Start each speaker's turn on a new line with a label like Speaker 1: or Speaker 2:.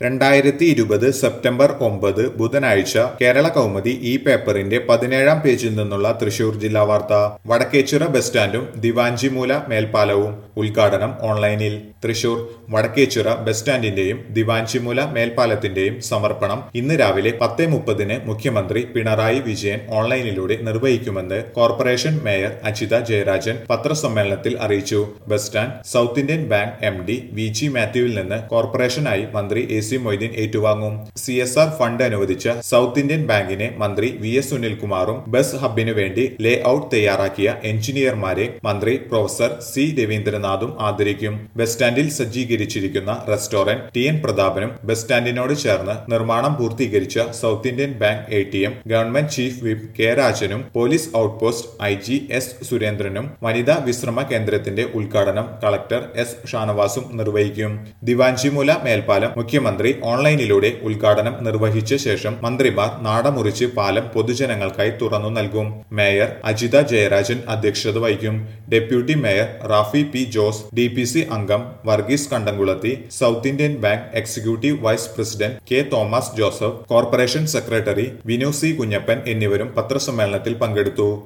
Speaker 1: രണ്ടായിരത്തി ഇരുപത് സെപ്റ്റംബർ ഒമ്പത് ബുധനാഴ്ച കേരള കൗമുദി ഈ പേപ്പറിന്റെ പതിനേഴാം പേജിൽ നിന്നുള്ള തൃശൂർ ജില്ലാ വാർത്ത വടക്കേച്ചിറ ബസ് സ്റ്റാൻഡും ദിവാഞ്ചിമൂല മേൽപ്പാലവും ഉദ്ഘാടനം ഓൺലൈനിൽ തൃശൂർ വടക്കേച്ചിറ ബസ് സ്റ്റാൻഡിന്റെയും ദിവാഞ്ചിമൂല മേൽപ്പാലത്തിന്റെയും സമർപ്പണം ഇന്ന് രാവിലെ പത്ത് മുപ്പതിന് മുഖ്യമന്ത്രി പിണറായി വിജയൻ ഓൺലൈനിലൂടെ നിർവഹിക്കുമെന്ന് കോർപ്പറേഷൻ മേയർ അജിത ജയരാജൻ പത്രസമ്മേളനത്തിൽ അറിയിച്ചു bus stand South Indian Bank M D V G മാത്യുവിൽ നിന്ന് കോർപ്പറേഷനായി മന്ത്രി എ സി മൊയ്തീൻ ഏറ്റുവാങ്ങും സി എസ് ആർ ഫണ്ട് അനുവദിച്ച സൗത്ത് ഇന്ത്യൻ ബാങ്കിനെ മന്ത്രി വി എസ് സുനിൽകുമാറും ബസ് ഹബിനു വേണ്ടി ലേ ഔട്ട് തയ്യാറാക്കിയ എഞ്ചിനീയർമാരെ മന്ത്രി പ്രൊഫസർ സി രവീന്ദ്രനാഥും ആദരിക്കും ബസ് സ്റ്റാൻഡിൽ സജ്ജീകരിച്ചിരിക്കുന്ന റെസ്റ്റോറന്റ് ടി എൻ പ്രതാപനും ബസ് സ്റ്റാൻഡിനോട് ചേർന്ന് നിർമ്മാണം പൂർത്തീകരിച്ച South Indian Bank A T M government chief whip K രാജനും police outpost I G S സുരേന്ദ്രനും വനിതാ വിശ്രമ കേന്ദ്രത്തിന്റെ ഉദ്ഘാടനം കളക്ടർ എസ് ഷാനവാസും നിർവഹിക്കും ദിവാഞ്ചിമൂല മേൽപ്പാലം മുഖ്യമന്ത്രി ഓൺലൈനിലൂടെ ഉദ്ഘാടനം നിർവഹിച്ച ശേഷം മന്ത്രിമാർ നാടമുറിച്ച് പാലം പൊതുജനങ്ങൾക്കായി തുറന്നു നൽകും മേയർ അജിത ജയരാജൻ അധ്യക്ഷത വഹിക്കും deputy mayor Rafi P Jose D P C അംഗം Varghese Kandamkulathi South Indian Bank executive vice president K Thomas Joseph corporation secretary Vinu C Kunjappan എന്നിവരും പത്രസമ്മേളനത്തിൽ പങ്കെടുത്തു